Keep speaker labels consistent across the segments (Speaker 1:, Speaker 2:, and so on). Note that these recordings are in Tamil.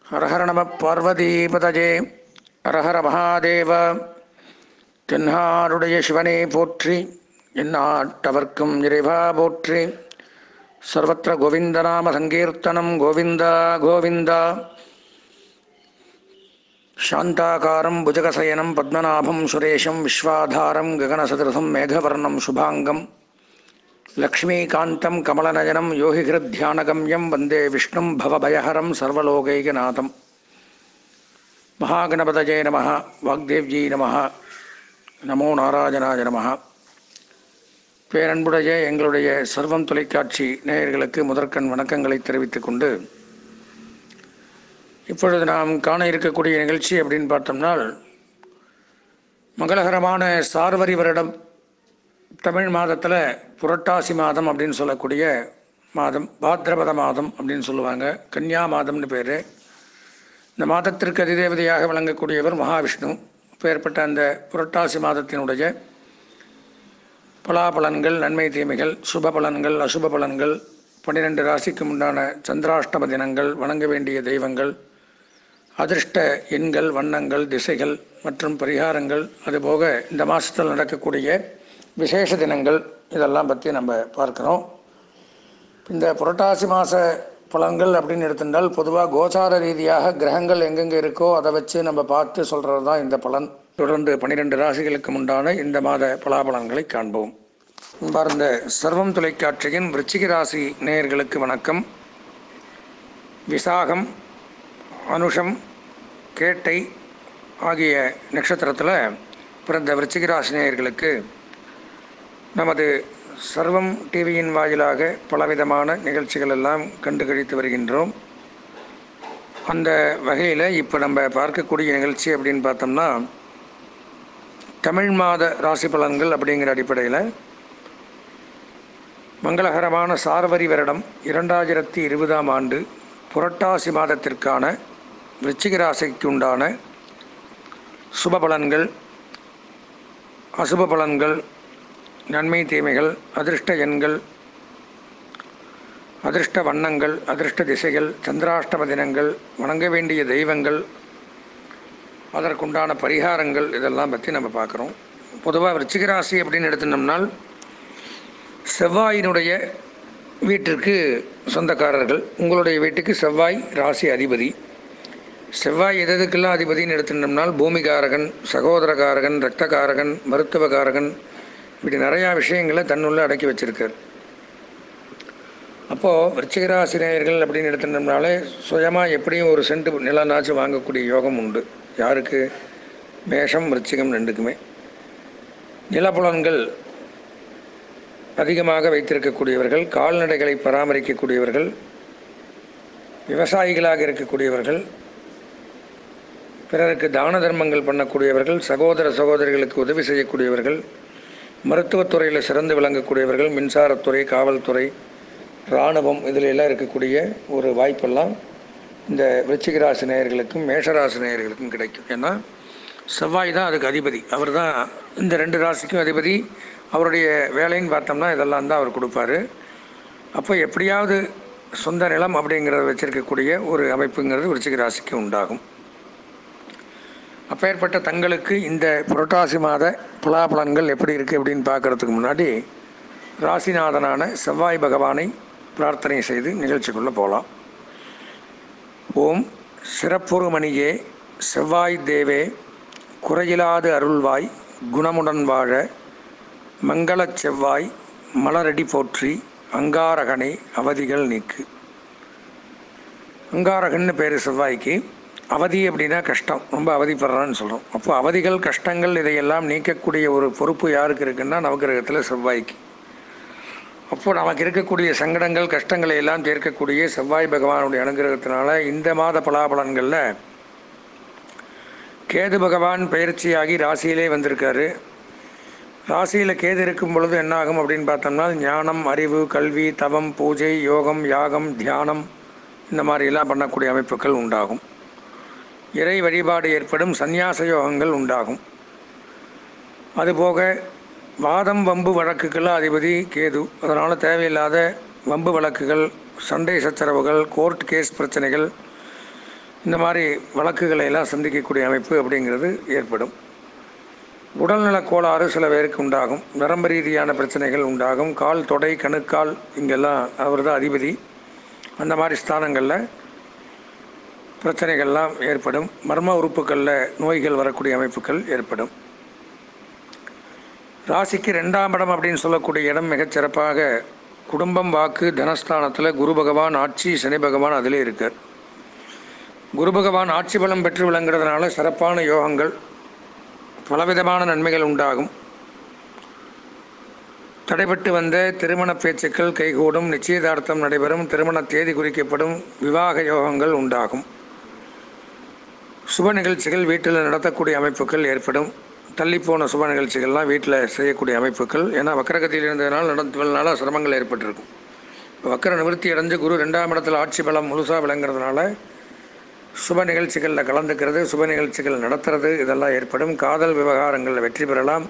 Speaker 1: ஹரஹர நம பார்வதீபதஜே ஹரஹர மகாதேவ தென்னாருடைய சிவனே போற்றி எந்நாட்டவர்க்கும் இறைவா போற்றி சர்வத்திர கோவிந்தநாம சங்கீர்த்தனம் கோவிந்தா கோவிந்தா சாந்தாகாரம் புஜகசயனம் பத்மநாபம் சுரேஷம் விஸ்வாதாரம் ககனசதிருசம் மேகவர்ணம் சுபாங்கம் லக்ஷ்மீகாந்தம் கமலநயனம் யோகிகிருத்தியானகம்யம் வந்தே விஷ்ணும் பவபயஹரம் சர்வலோகைகநாதம் மகாகணபதஜே நம வாக்தேவ்ஜி நம நமோ நாராயணாய நம பேரன்புடைய எங்களுடைய சர்வம் தொலைக்காட்சி நேயர்களுக்கு முதற்கண் வணக்கங்களை தெரிவித்துக் கொண்டு இப்பொழுது நாம் காண இருக்கக்கூடிய நிகழ்ச்சி அப்படின்னு பார்த்தோம்னால் மங்களகரமான சார்வரி வருடம் தமிழ் மாதத்தில் புரட்டாசி மாதம் அப்படின்னு சொல்லக்கூடிய மாதம் பாத்ரபத மாதம் அப்படின்னு சொல்லுவாங்க கன்னியா மாதம்னு பேர் இந்த மாதத்திற்கு அதிதேவதையாக விளங்கக்கூடியவர் மகாவிஷ்ணு பெயர்பட்ட அந்த புரட்டாசி மாதத்தினுடைய பலாபலன்கள் நன்மை தீமைகள் சுப பலன்கள் அசுப பலன்கள் பன்னிரெண்டு ராசிக்கு உண்டான சந்திராஷ்டம தினங்கள் வணங்க வேண்டிய தெய்வங்கள் அதிர்ஷ்ட எண்கள் வண்ணங்கள் திசைகள் மற்றும் பரிகாரங்கள் அதுபோக இந்த மாதத்தில் நடக்கக்கூடிய விசேஷ தினங்கள் இதெல்லாம் பற்றி நம்ம பார்க்குறோம் இந்த புரட்டாசி மாத பலன்கள் அப்படின்னு எடுத்துட்டால் பொதுவாக கோசார ரீதியாக கிரகங்கள் எங்கெங்கே இருக்கோ அதை வச்சு நம்ம பார்த்து சொல்கிறது தான் இந்த பலன் தொடர்ந்து பன்னிரெண்டு ராசிகளுக்கு உண்டான இந்த மாத பலாபலன்களை காண்போம் பார்ந்த சர்வம் தொலைக்காட்சியின் விருச்சிக ராசி நேயர்களுக்கு வணக்கம் விசாகம் அனுஷம் கேட்டை ஆகிய நட்சத்திரத்தில் பிறந்த விருச்சிக ராசி நேயர்களுக்கு நமது சர்வம் டிவியின் வாயிலாக பலவிதமான நிகழ்ச்சிகள் எல்லாம் கண்டு கழித்து வருகின்றோம் அந்த வகையில் இப்போ நம்ம பார்க்கக்கூடிய நிகழ்ச்சி அப்படின்னு பார்த்தோம்னா தமிழ் மாத ராசி பலன்கள் அப்படிங்கிற அடிப்படையில் மங்களகரமான சார்வரி வருடம் இரண்டாயிரத்தி இருபதாம் ஆண்டு புரட்டாசி மாதத்திற்கான விருச்சிக ராசிக்கு உண்டான சுப பலன்கள் அசுப பலன்கள் நன்மை தீமைகள் அதிர்ஷ்ட எண்கள் அதிர்ஷ்ட வண்ணங்கள் அதிர்ஷ்ட திசைகள் சந்திராஷ்டம தினங்கள் வணங்க வேண்டிய தெய்வங்கள் அதற்குண்டான பரிகாரங்கள் இதெல்லாம் பற்றி நம்ம பார்க்குறோம் பொதுவாக விருச்சிகராசி அப்படின்னு எடுத்துனோம்னால் செவ்வாயினுடைய வீட்டிற்கு சொந்தக்காரர்கள் உங்களுடைய வீட்டுக்கு செவ்வாய் ராசி அதிபதி செவ்வாய் எதுக்கெல்லாம் அதிபதினு எடுத்துட்டோம்னால் பூமிகாரகன் சகோதரகாரகன் இரத்தகாரகன் மருத்துவகாரகன் இப்படி நிறையா விஷயங்களை தன்னுள்ள அடக்கி வச்சிருக்கார் அப்போது விருச்சிகராசினியர்கள் அப்படின்னு எடுத்துட்டோம்னாலே சுயமாக எப்படியும் ஒரு சென்ட் நிலநாச்சும் வாங்கக்கூடிய யோகம் உண்டு யாருக்கு மேஷம் விருச்சிகம் ரெண்டுக்குமே நிலப்புலன்கள் அதிகமாக வைத்திருக்கக்கூடியவர்கள் கால்நடைகளை பராமரிக்கக்கூடியவர்கள் விவசாயிகளாக இருக்கக்கூடியவர்கள் பிறருக்கு தான தர்மங்கள் பண்ணக்கூடியவர்கள் சகோதர சகோதரிகளுக்கு உதவி செய்யக்கூடியவர்கள் மருத்துவத்துறையில் சிறந்து விளங்கக்கூடியவர்கள் மின்சாரத்துறை காவல்துறை இராணுவம் இதில் எல்லாம் இருக்கக்கூடிய ஒரு வாய்ப்பெல்லாம் இந்த விருச்சிகராசி நேயர்களுக்கும் மேஷராசி நேயர்களுக்கும் கிடைக்கும் ஏன்னா செவ்வாய் தான் அதுக்கு அதிபதி அவர் தான் இந்த ரெண்டு ராசிக்கும் அதிபதி அவருடைய வேலைன்னு பார்த்தோம்னா இதெல்லாம் தான் அவர் கொடுப்பாரு அப்போ எப்படியாவது சொந்த நிலம் அப்படிங்கிறத வச்சிருக்கக்கூடிய ஒரு அமைப்புங்கிறது விருச்சிக ராசிக்கு உண்டாகும் அப்பேற்பட்ட தங்களுக்கு இந்த புரட்டாசி மாத பலாபலன்கள் எப்படி இருக்குது அப்படின்னு பார்க்குறதுக்கு முன்னாடி ராசிநாதனான செவ்வாய் பகவானை பிரார்த்தனை செய்து நிகழ்ச்சிக்குள்ளே போகலாம் ஓம் சிறப்புறுமணியே செவ்வாய் தேவே குறையிலாது அருள்வாய் குணமுடன் வாழ மங்களச் செவ்வாய் மலரடி போற்றி அங்காரகனை அவதிகள் நீக்கு அங்காரகன்னு பேர் செவ்வாய்க்கு அவதி அப்படின்னா கஷ்டம் ரொம்ப அவதிப்படுறான்னு சொல்கிறோம் அப்போ அவதிகள் கஷ்டங்கள் இதையெல்லாம் நீக்கக்கூடிய ஒரு பொறுப்பு யாருக்கு இருக்குன்னா நவகிரகத்தில் செவ்வாய்க்கு அப்போ நமக்கு இருக்கக்கூடிய சங்கடங்கள் கஷ்டங்களை எல்லாம் தீர்க்கக்கூடிய செவ்வாய் பகவானுடைய அனுகிரகத்தினால இந்த மாத பலாபலன்களில் கேது பகவான் பயிற்சியாகி ராசியிலே வந்திருக்காரு ராசியில் கேது இருக்கும் பொழுது என்னாகும் அப்படின்னு பார்த்தோம்னா ஞானம் அறிவு கல்வி தவம் பூஜை யோகம் யாகம் தியானம் இந்த மாதிரிலாம் பண்ணக்கூடிய அமைப்புகள் உண்டாகும் இறை வழிபாடு ஏற்படும் சந்நியாச யோகங்கள் உண்டாகும் அதுபோக வாதம் வம்பு வழக்குக்கெல்லாம் அதிபதி கேது அதனால் தேவையில்லாத வம்பு வழக்குகள் சண்டை சச்சரவுகள் கோர்ட் கேஸ் பிரச்சனைகள் இந்த மாதிரி வழக்குகளை எல்லாம் சந்திக்கக்கூடிய அமைப்பு அப்படிங்கிறது ஏற்படும் உடல்நலக் கோளாறு சில பேருக்கு உண்டாகும் நரம்பு ரீதியான பிரச்சனைகள் உண்டாகும் கால் தொடை கணுக்கால் இங்கெல்லாம் அவர் தான் அதிபதி அந்த மாதிரி ஸ்தானங்களில் பிரச்சனைகள்லாம் ஏற்படும் மர்ம உறுப்புகளில் நோய்கள் வரக்கூடிய அமைப்புகள் ஏற்படும் ராசிக்கு ரெண்டாம் இடம் அப்படின்னு சொல்லக்கூடிய இடம் மிகச் சிறப்பாக குடும்பம் வாக்கு தனஸ்தானத்தில் குரு பகவான் ஆட்சி சனி பகவான் அதிலே இருக்கார் குரு பகவான் ஆட்சி பலம் பெற்று விளங்குறதுனால சிறப்பான யோகங்கள் பலவிதமான நன்மைகள் உண்டாகும் தடைபட்டு வந்த திருமண பேச்சுக்கள் கைகூடும் நிச்சயதார்த்தம் நடைபெறும் திருமண தேதி குறிக்கப்படும் விவாக யோகங்கள் உண்டாகும் சுப நிகழ்ச்சிகள் வீட்டில் நடத்தக்கூடிய அமைப்புகள் ஏற்படும் தள்ளிப்போன சுப நிகழ்ச்சிகள்லாம் வீட்டில் செய்யக்கூடிய அமைப்புகள் ஏன்னா வக்கரகதியில் இருந்ததுனால நடத்துவதனால சிரமங்கள் ஏற்பட்டிருக்கும் இப்போ வக்கர நிவர்த்தி அடைஞ்சு குரு ரெண்டாம் இடத்துல ஆட்சி பலம் முழுசாக விளங்குறதுனால சுப நிகழ்ச்சிகளில் கலந்துக்கிறது சுப நிகழ்ச்சிகள் நடத்துறது இதெல்லாம் ஏற்படும் காதல் விவகாரங்களில் வெற்றி பெறலாம்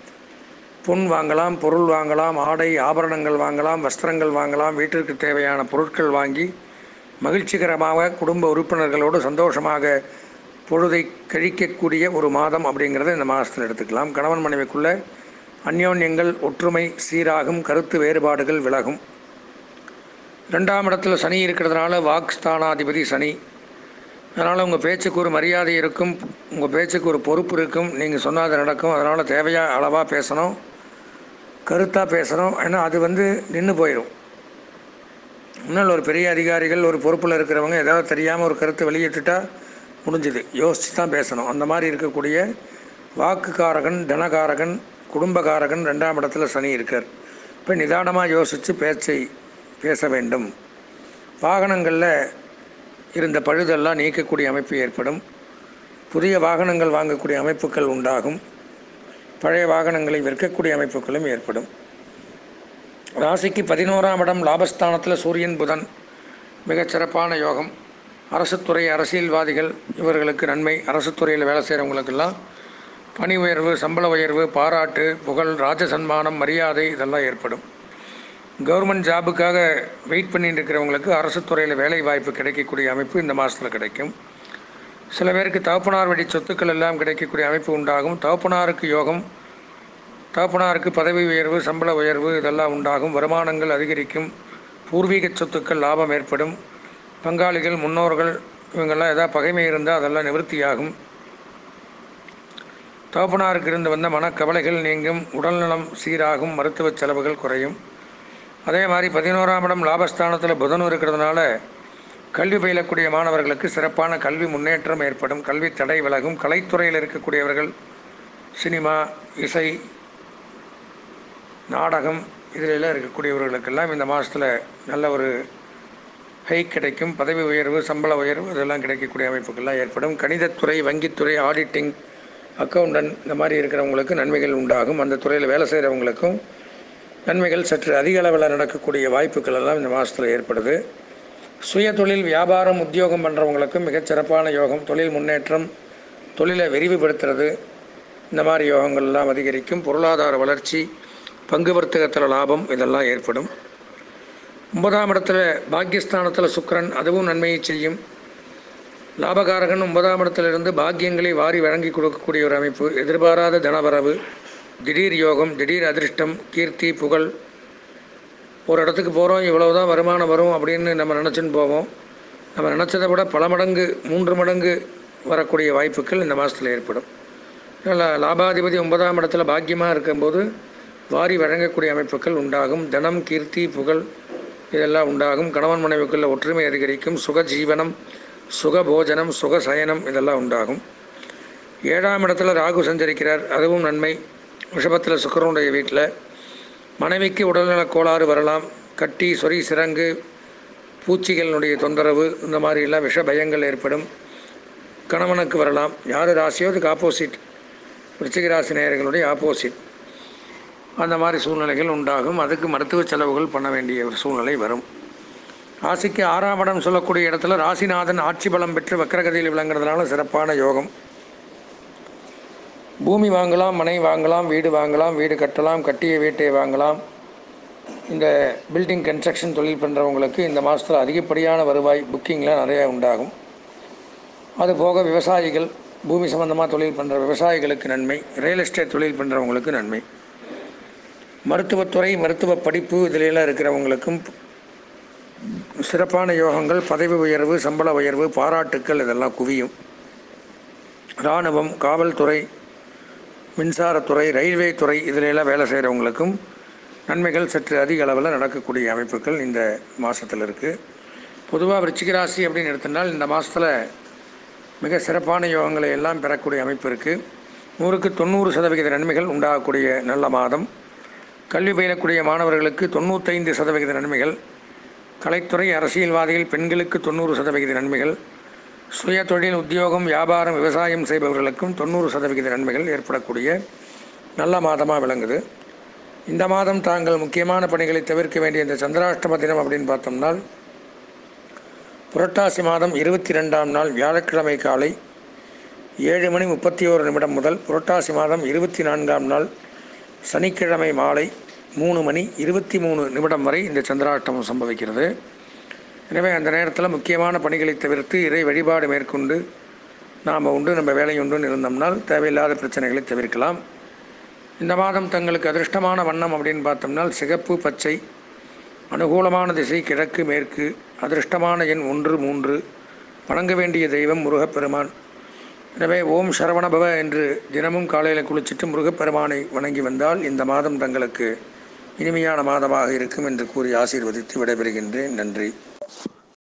Speaker 1: பொன் வாங்கலாம் பொருள் வாங்கலாம் ஆடை ஆபரணங்கள் வாங்கலாம் வஸ்திரங்கள் வாங்கலாம் வீட்டிற்கு தேவையான பொருட்கள் வாங்கி மகிழ்ச்சிகரமாக குடும்ப உறுப்பினர்களோடு சந்தோஷமாக பொழுதை கழிக்கக்கூடிய ஒரு மாதம் அப்படிங்கிறத இந்த மாதத்தில் எடுத்துக்கலாம் கணவன் மனைவிக்குள்ள அந்யோன்யங்கள் ஒற்றுமை சீராகும் கருத்து வேறுபாடுகள் விலகும் ரெண்டாம் இடத்துல சனி இருக்கிறதுனால வாக் ஸ்தானாதிபதி சனி அதனால் உங்கள் பேச்சுக்கு ஒரு மரியாதை இருக்கும் உங்கள் பேச்சுக்கு ஒரு பொறுப்பு இருக்கும் நீங்கள் சொன்னால் அது நடக்கும் அதனால் தேவையாக அளவாக பேசணும் கருத்தாக பேசணும் ஏன்னா அது வந்து நின்று போயிடும் இன்னும் ஒரு பெரிய அதிகாரிகள் ஒரு பொறுப்பில் இருக்கிறவங்க ஏதாவது தெரியாமல் ஒரு கருத்தை வெளியிட்டுட்டா முடிஞ்சுது யோசித்து தான் பேசணும் அந்த மாதிரி இருக்கக்கூடிய வாக்குக்காரகன் தனகாரகன் குடும்பகாரகன் ரெண்டாம் இடத்துல சனி இருக்கார் இப்போ நிதானமாக யோசித்து பேச்சை பேச வேண்டும் வாகனங்களில் இருந்த பழுதெல்லாம் நீக்கக்கூடிய அமைப்பு ஏற்படும் புதிய வாகனங்கள் வாங்கக்கூடிய அமைப்புகள் உண்டாகும் பழைய வாகனங்களை விற்கக்கூடிய அமைப்புகளும் ஏற்படும் ராசிக்கு பதினோராம் இடம் லாபஸ்தானத்தில் சூரியன் புதன் மிகச் சிறப்பான யோகம் அரசுத்துறை அரசியல்வாதிகள் இவர்களுக்கு நன்மை அரசுத்துறையில் வேலை செய்கிறவங்களுக்கெல்லாம் பணி உயர்வு சம்பள உயர்வு பாராட்டு புகழ் ராஜ சன்மானம் மரியாதை இதெல்லாம் ஏற்படும் கவர்மெண்ட் ஜாபுக்காக வெயிட் பண்ணிட்டு இருக்கிறவங்களுக்கு அரசு துறையில் வேலை வாய்ப்பு கிடைக்கக்கூடிய அமைப்பு இந்த மாதத்தில் கிடைக்கும் சில பேருக்கு தகப்பனார் வழி சொத்துக்கள் எல்லாம் கிடைக்கக்கூடிய அமைப்பு உண்டாகும் தகப்பனாருக்கு யோகம் தகப்பனாருக்கு பதவி உயர்வு சம்பள உயர்வு இதெல்லாம் உண்டாகும் வருமானங்கள் அதிகரிக்கும் பூர்வீக சொத்துக்கள் லாபம் ஏற்படும் பங்காளிகள் முன்னோர்கள் இவங்கெல்லாம் ஏதாவது பகைமை இருந்தால் அதெல்லாம் நிவர்த்தியாகும் தகப்பனாருக்கு இருந்து வந்த மனக்கவலைகள் நீங்கும் உடல்நலம் சீராகும் மருத்துவ செலவுகள் குறையும் அதே மாதிரி பதினோராம் இடம் லாபஸ்தானத்தில் புதனும் இருக்கிறதுனால கல்வி பயிலக்கூடிய மாணவர்களுக்கு சிறப்பான கல்வி முன்னேற்றம் ஏற்படும் கல்வி தடை விலகும் கலைத்துறையில் இருக்கக்கூடியவர்கள் சினிமா இசை நாடகம் இதிலெல்லாம் இருக்கக்கூடியவர்களுக்கெல்லாம் இந்த மாதத்தில் நல்ல ஒரு ஹைக் கிடைக்கும் பதவி உயர்வு சம்பள உயர்வு இதெல்லாம் கிடைக்கக்கூடிய அமைப்புகள்லாம் ஏற்படும் கணிதத்துறை வங்கித்துறை ஆடிட்டிங் அக்கௌண்டன்ட் இந்த மாதிரி இருக்கிறவங்களுக்கு நன்மைகள் உண்டாகும் அந்த துறையில் வேலை செய்கிறவங்களுக்கும் நன்மைகள் சற்று அதிக அளவில் நடக்கக்கூடிய வாய்ப்புகள் எல்லாம் இந்த மாதத்தில் ஏற்படுது சுய தொழில் வியாபாரம் உத்தியோகம் பண்ணுறவங்களுக்கும் மிகச் சிறப்பான யோகம் தொழில் முன்னேற்றம் தொழிலை விரிவுபடுத்துறது இந்த மாதிரி யோகங்கள் எல்லாம் அதிகரிக்கும் பொருளாதார வளர்ச்சி பங்கு வர்த்தகத்தில் லாபம் இதெல்லாம் ஏற்படும் ஒன்பதாம் இடத்துல பாக்கியஸ்தானத்தில் சுக்கிரன் அதுவும் நன்மையை செய்யும் லாபகாரகன் ஒன்பதாம் இடத்திலிருந்து பாக்கியங்களை வாரி வழங்கி கொடுக்கக்கூடிய ஒரு அமைப்பு எதிர்பாராத தனவரவு திடீர் யோகம் திடீர் அதிர்ஷ்டம் கீர்த்தி புகழ் ஒரு இடத்துக்கு போகிறோம் இவ்வளவு தான் வருமானம் வரும் அப்படின்னு நம்ம நினச்சின்னு போவோம் நம்ம நினச்சதை விட பல மடங்கு மூன்று மடங்கு வரக்கூடிய வாய்ப்புகள் இந்த மாதத்தில் ஏற்படும் அதனால் லாபாதிபதி ஒன்பதாம் இடத்துல பாக்கியமாக இருக்கும்போது வாரி வழங்கக்கூடிய அமைப்புகள் உண்டாகும் தனம் கீர்த்தி புகழ் இதெல்லாம் உண்டாகும் கணவன் மனைவிக்குள்ள ஒற்றுமை அதிகரிக்கும் சுக ஜீவனம் சுக போஜனம் சுக சயனம் இதெல்லாம் உண்டாகும் ஏழாம் இடத்துல ராகு சஞ்சரிக்கிறார் அதுவும் நன்மை ரிஷபத்தில் சுக்கரனுடைய வீட்டில் மனைவிக்கு உடல்நலக் கோளாறு வரலாம் கட்டி சொறி சிரங்கு பூச்சிகளினுடைய தொந்தரவு இந்த மாதிரி எல்லாம் விஷ பயங்கள் ஏற்படும் கணவனுக்கு வரலாம் யார் ராசியோ அதுக்கு ஆப்போசிட் விருச்சிக ராசி நேயர்களுடைய ஆப்போசிட் அந்த மாதிரி சூழ்நிலைகள் உண்டாகும் அதுக்கு மருத்துவ செலவுகள் பண்ண வேண்டிய ஒரு சூழ்நிலை வரும் ராசிக்கு ஆறாம் இடம் சொல்லக்கூடிய இடத்துல ராசிநாதன் ஆட்சி பலம் பெற்று வக்கரகதியில் விளங்குறதுனால சிறப்பான யோகம் பூமி வாங்கலாம் மனை வாங்கலாம் வீடு வாங்கலாம் வீடு கட்டலாம் கட்டிய வீட்டை வாங்கலாம் இந்த பில்டிங் கன்ஸ்ட்ரக்ஷன் தொழில் பண்ணுறவங்களுக்கு இந்த மாதத்தில் அதிகப்படியான வருவாய் புக்கிங்லாம் நிறையா உண்டாகும் அதுபோக விவசாயிகள் பூமி சம்பந்தமாக தொழில் பண்ணுற விவசாயிகளுக்கு நன்மை ரியல் எஸ்டேட் தொழில் பண்ணுறவங்களுக்கு நன்மை மருத்துவத்துறை மருத்துவ படிப்பு இதிலெல்லாம் இருக்கிறவங்களுக்கும் சிறப்பான யோகங்கள் பதவி உயர்வு சம்பள உயர்வு பாராட்டுக்கள் இதெல்லாம் குவியும் இராணுவம் காவல்துறை மின்சாரத்துறை ரயில்வே துறை இதிலெல்லாம் வேலை செய்கிறவங்களுக்கும் நன்மைகள் சற்று அதிக அளவில் நடக்கக்கூடிய அமைப்புகள் இந்த மாதத்தில் இருக்குது பொதுவாக விருச்சிக ராசி அப்படின்னு எடுத்தனால் இந்த மாதத்தில் மிக சிறப்பான யோகங்களை எல்லாம் பெறக்கூடிய அமைப்பு இருக்குது நூறுக்கு தொண்ணூறு சதவிகித நன்மைகள் உண்டாகக்கூடிய நல்ல மாதம் கல்வி பயிலக்கூடிய மாணவர்களுக்கு தொண்ணூத்தைந்து சதவிகித நன்மைகள் கலைத்துறை அரசியல்வாதிகள் பெண்களுக்கு தொண்ணூறு சதவிகித நன்மைகள் சுய தொழில் உத்தியோகம் வியாபாரம் விவசாயம் செய்பவர்களுக்கும் தொண்ணூறு சதவிகித நன்மைகள் ஏற்படக்கூடிய நல்ல மாதமாக விளங்குது இந்த மாதம் தாங்கள் முக்கியமான பணிகளை தவிர்க்க வேண்டிய இந்த சந்திராஷ்டம தினம் அப்படின்னு பார்த்தோம்னால் புரட்டாசி மாதம் இருபத்தி ரெண்டாம் நாள் வியாழக்கிழமை காலை ஏழு மணி முப்பத்தி ஓரு நிமிடம் முதல் புரட்டாசி மாதம் இருபத்தி நான்காம் நாள் சனிக்கிழமை மாலை மூணு மணி இருபத்தி மூணு நிமிடம் வரை இந்த சந்திராஷ்டமம் சம்பவிக்கிறது எனவே அந்த நேரத்தில் முக்கியமான பணிகளை தவிர்த்து இறை வழிபாடு மேற்கொண்டு நாம் உண்டு நம்ம வேலை உண்டுன்னு இருந்தோம்னால் தேவையில்லாத பிரச்சனைகளை தவிர்க்கலாம் இந்த மாதம் தங்களுக்கு அதிர்ஷ்டமான வண்ணம் அப்படின்னு பார்த்தோம்னால் சிகப்பு பச்சை அனுகூலமான திசை கிழக்கு மேற்கு அதிர்ஷ்டமான எண் ஒன்று மூன்று வணங்க வேண்டிய தெய்வம் முருகப்பெருமான் எனவே ஓம் சரவணபவ என்று தினமும் காலையில் குளிச்சுட்டு முருகப்பெருமானை வணங்கி வந்தால் இந்த மாதம் தங்களுக்கு இனிமையான மாதமாக இருக்கும் என்று கூறி ஆசீர்வதித்து விடைபெறுகின்றேன் நன்றி